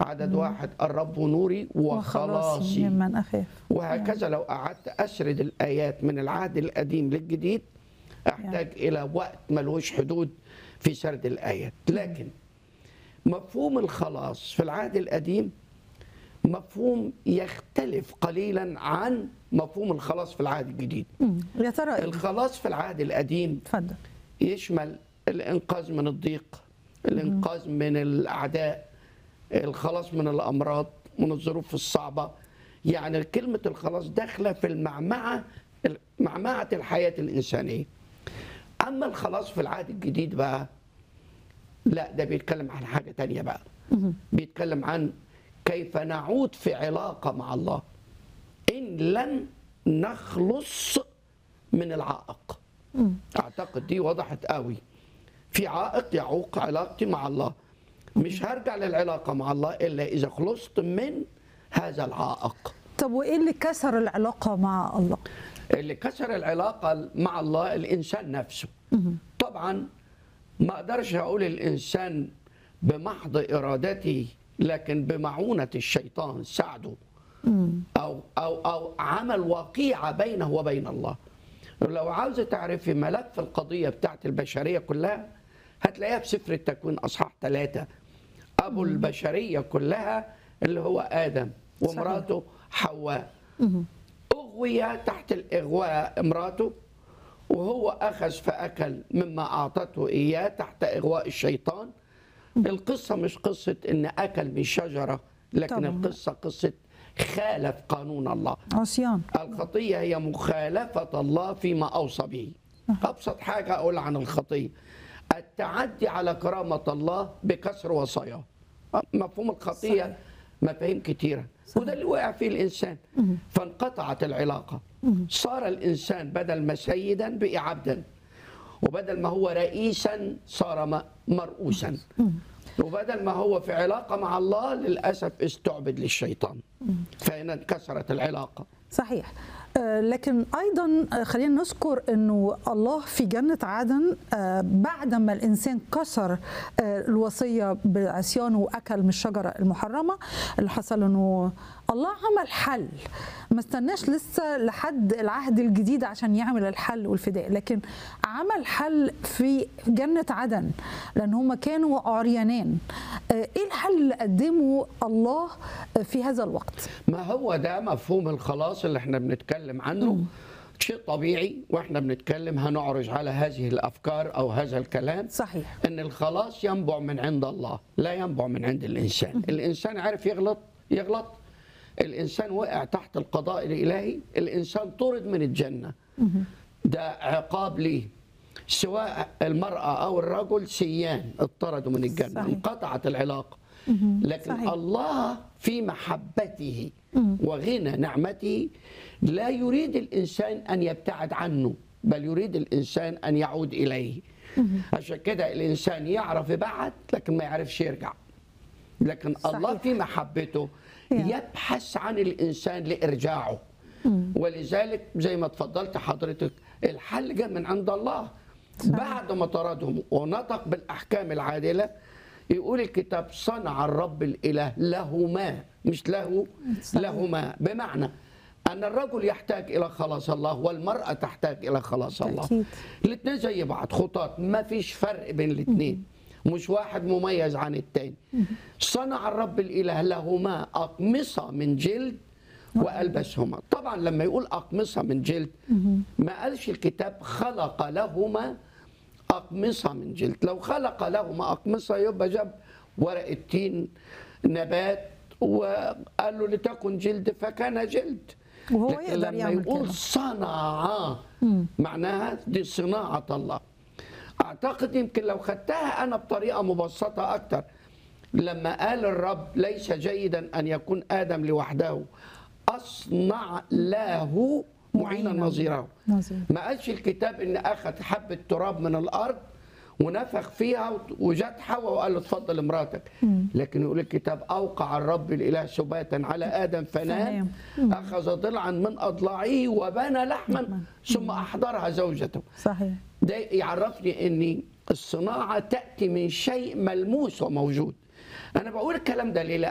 عدد واحد الرب نوري وخلاصي ممن أخاف وهكذا لو قعدت أسرد الآيات من العهد القديم للجديد أحتاج إلى وقت ملوش حدود في سرد الآيات لكن مفهوم الخلاص في العهد القديم مفهوم يختلف قليلا عن مفهوم الخلاص في العهد الجديد مم. يا ترى إيه؟ الخلاص في العهد القديم اتفضل يشمل الإنقاذ من الضيق الإنقاذ من الأعداء الخلاص من الأمراض من الظروف الصعبة يعني كلمة الخلاص داخلة في المعمعة معمعة الحياة الإنسانية أما الخلاص في العهد الجديد بقى لا ده بيتكلم عن حاجة تانية بقى بيتكلم عن كيف نعود في علاقة مع الله إن لن نخلص من العائق أعتقد دي وضحت قوي في عائق يعوق علاقتي مع الله مش هرجع للعلاقة مع الله إلا إذا خلصت من هذا العائق طب وإيه اللي كسر العلاقة مع الله؟ اللي كسر العلاقة مع الله الإنسان نفسه طبعا ما أقدرش أقول الإنسان بمحض إرادته لكن بمعونة الشيطان ساعده أو, أو, أو عمل وقيعة بينه وبين الله لو عاوزة تعرفي ملف القضية بتاعت البشرية كلها هتلاقيها في سفر التكوين أصحاح ثلاثة أبو البشرية كلها اللي هو آدم ومراته حواء أغوي تحت الإغواء امراته وهو أخذ فأكل مما أعطته إياه تحت إغواء الشيطان القصة مش قصة إن أكل من شجرة لكن طبعاً. القصة قصة خالف قانون الله عصيان الخطية هي مخالفة الله فيما أوصى به أبسط حاجة أقول عن الخطية التعدي على كرامة الله بكسر وصاياه مفهوم الخطية صحيح. مفاهيم كتيرة وده اللي وقع فيه الإنسان فانقطعت العلاقة صار الإنسان بدل ما سيدا بقي عبدا وبدل ما هو رئيسا صار م- مرؤوسا وبدل ما هو في علاقة مع الله للأسف استعبد للشيطان فهنا انكسرت العلاقة صحيح آه، لكن ايضا آه، خلينا نذكر انه الله في جنه عدن آه، بعدما الانسان كسر آه، الوصيه بعصيانه واكل من الشجره المحرمه اللي حصل انه الله عمل حل ما استناش لسه لحد العهد الجديد عشان يعمل الحل والفداء لكن عمل حل في جنه عدن لان هم كانوا عريانين آه، ايه الحل اللي قدمه الله في هذا الوقت ما هو ده مفهوم الخلاص اللي احنا بنتكلم عنه شيء طبيعي واحنا بنتكلم هنعرج على هذه الافكار او هذا الكلام صحيح ان الخلاص ينبع من عند الله لا ينبع من عند الانسان الانسان عارف يغلط يغلط الانسان وقع تحت القضاء الالهي الانسان طرد من الجنه ده عقاب ليه سواء المراه او الرجل سيان اطردوا من الجنه صحيح. انقطعت العلاقه لكن صحيح. الله في محبته وغنى نعمته لا يريد الانسان ان يبتعد عنه بل يريد الانسان ان يعود اليه عشان كده الانسان يعرف يبعد لكن ما يعرفش يرجع لكن الله صحيح. في محبته Yeah. يبحث عن الانسان لارجاعه ولذلك زي ما اتفضلت حضرتك الحل جاء من عند الله بعد ما طردهم ونطق بالاحكام العادله يقول الكتاب صنع الرب الاله لهما مش له صحيح. لهما بمعنى ان الرجل يحتاج الى خلاص الله والمراه تحتاج الى خلاص الله أكيد. الاثنين زي بعض خطاط ما فيش فرق بين الاثنين مش واحد مميز عن التاني صنع الرب الاله لهما اقمصه من جلد والبسهما طبعا لما يقول اقمصه من جلد ما قالش الكتاب خلق لهما اقمصه من جلد لو خلق لهما اقمصه يبقى جاب ورق التين نبات وقال له لتكن جلد فكان جلد وهو لكن يقدر لما يعمل يقول كده. صنع معناها دي صناعة الله أعتقد يمكن لو خدتها أنا بطريقة مبسطة أكتر لما قال الرب ليس جيدا أن يكون آدم لوحده أصنع له معينا معينا. نظيره نظير. ما قالش الكتاب إن أخذ حبة تراب من الأرض ونفخ فيها وجت حواء وقال له اتفضل امراتك لكن يقول الكتاب اوقع الرب الاله سباتا على ادم فنام اخذ ضلعا من اضلاعه وبنى لحما ثم احضرها زوجته صحيح ده يعرفني ان الصناعه تاتي من شيء ملموس وموجود انا بقول الكلام ده ليه